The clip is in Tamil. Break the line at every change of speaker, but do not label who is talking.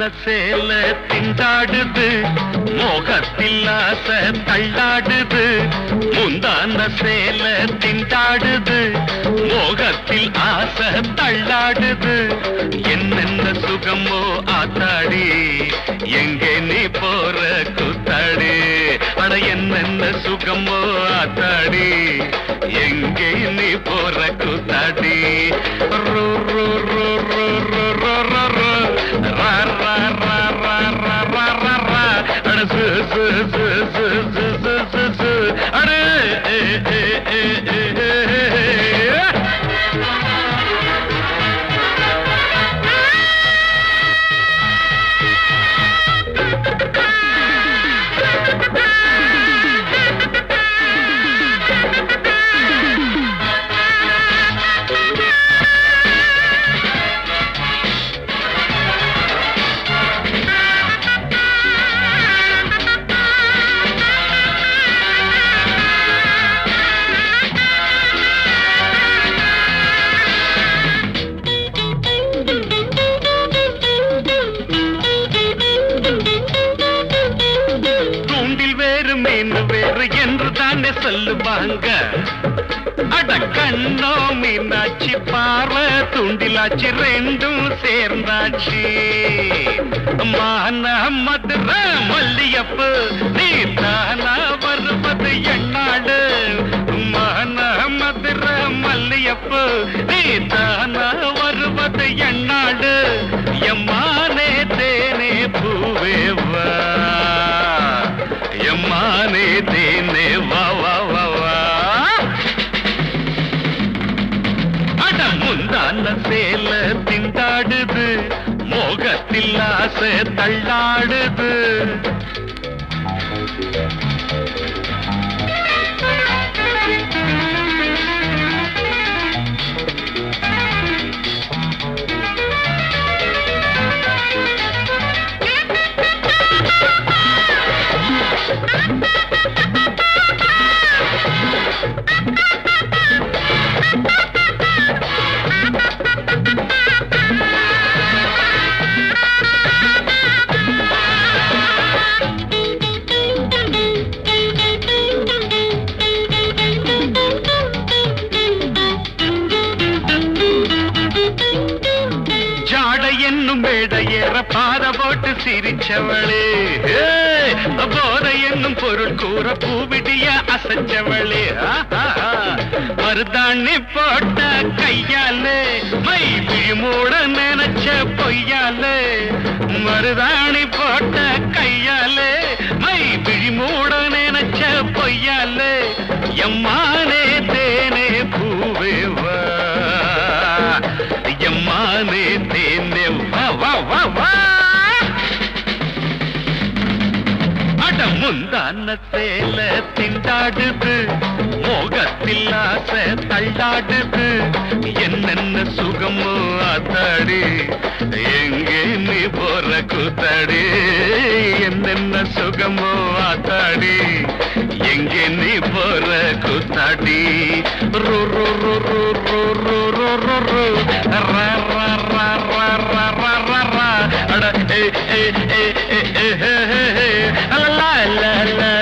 சேல திண்டாடுது மோகத்தில் ஆசை தள்ளாடுது முந்தான சேல திண்டாடுது மோகத்தில் ஆசை தள்ளாடுது என்னென்ன சுகமோ ஆத்தாடி எங்கே நீ போற கூத்தாடி அட என்னென்ன சுகமோ ஆத்தாடி எங்கே நீ போற கூத்தாடி ரோ ரோ ரோ ரோ ரோ ரோ ரோ ரோ ரா ரா ரா ரா ரா ரா ரா ரா அட சு சு சு சு சு சு சு சு அட ஏ ஏ ஏ ஏ ஏ ஏ தூண்டில் வேறு மீன் வேறு என்று தானே சொல்லுவாங்க அட கண்ணோ மீனாட்சி பார்வை தூண்டிலாச்சு ரெண்டும் சேர்ந்தாச்சு மான மதுரை மல்லியப்பு நீ தானா வருவது என்னாடு மான மதுரை மல்லியப்பு நீ தானா வருவது என்னாடு எம்மானே தேனே பூவேவா எம்மானே தேனே வா வா வா வா அட முந்தான சேல திண்டாடுது மோகத்தில் ஆசை தள்ளாடுது ஜாட என்னும் மேட ஏற பாத போட்டு சிரிச்சவளே ஏய், போத என்னும் பொருள் கூற பூவிடிய அசைச்சவளே ஆஹா. மருதாணி போட்ட கையாலே மை விழிமூட நினைச்ச பொய்யாலே மருதாணி போட்ட கையாலே மை விழிமூட நினைச்ச பொய்யாலே எம்மானே தேனே பூவே வா எம்மானே தேனே வா வா வா வா அட முந்தான சேல திண்டாடுது மோகத்தில் ஆசை தள்ளாடுது என்னென்ன சுகமோ ஆத்தாடி எங்கே நீ போற கூத்தாடி என்னென்ன சுகமோ ஆத்தாடி எங்கே நீ போற கூத்தாடி ரோ ரோ ரோ ரோ ரோ ரோ ரோ ரோ ரோ ரா ரா ரா ரா ரா ரா ரா ரா அட ஏ ஏ ஏ ஏ ஏ ஏ ஏ ஏ லா லா லா